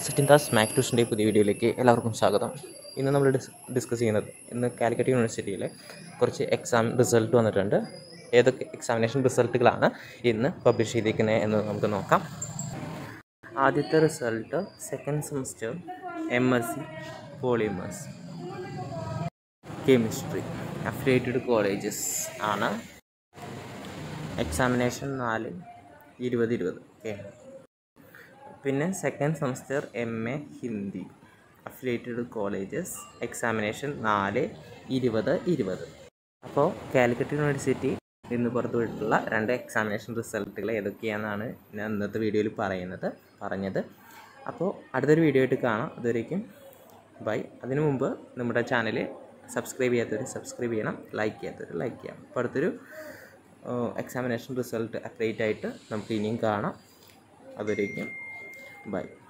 സച്ചിൻദാസ് Mac ട്യൂഷൻ്റെ പുതിയ വീഡിയോയിലേക്ക് എല്ലാവർക്കും സ്വാഗതം ഇന്ന് നമ്മൾ ഡിസ് ഡിസ്കസ് ചെയ്യുന്നത് ഇന്ന് കാലിക്കറ്റ് യൂണിവേഴ്സിറ്റിയിലെ കുറച്ച് എക്സാം റിസൾട്ട് വന്നിട്ടുണ്ട് ഏതൊക്കെ എക്സാമിനേഷൻ റിസൾട്ടുകളാണ് ഇന്ന് പബ്ലിഷ് ചെയ്തിരിക്കുന്നത് എന്ന് നമുക്ക് നോക്കാം ആദ്യത്തെ result second semester M S C polymers chemistry affiliated colleges ആണ് എക്സാമിനേഷൻ നാല് ഇരുപത് ഇരുപത് ഓക്കെ പിന്നെ second semester M A Hindi affiliated colleges examination നാല് ഇരുപത് ഇരുപത് അപ്പോൾ കാലിക്കറ്റ് യൂണിവേഴ്സിറ്റി ഇന്ന് പുറത്തുവിട്ടുള്ള രണ്ട് എക്സാമിനേഷൻ റിസൾട്ടുകൾ ഏതൊക്കെയാണെന്നാണ് ഞാൻ ഇന്നത്തെ വീഡിയോയിൽ പറയുന്നത് പറഞ്ഞത് അപ്പോൾ അടുത്തൊരു വീഡിയോ ആയിട്ട് കാണാം അതുവരേക്കും ബൈ അതിനു മുമ്പ് നമ്മുടെ ചാനൽ സബ്സ്ക്രൈബ് ചെയ്യാത്തവർ സബ്സ്ക്രൈബ് ചെയ്യണം ലൈക്ക് ചെയ്യാത്തവർ ലൈക്ക് ചെയ്യാം അപ്പോൾ അടുത്തൊരു എക്സാമിനേഷൻ റിസൾട്ട് അപ്ഡേറ്റ് ആയിട്ട് നമുക്ക് ഇനിയും കാണാം അതുവരേക്കും ബൈ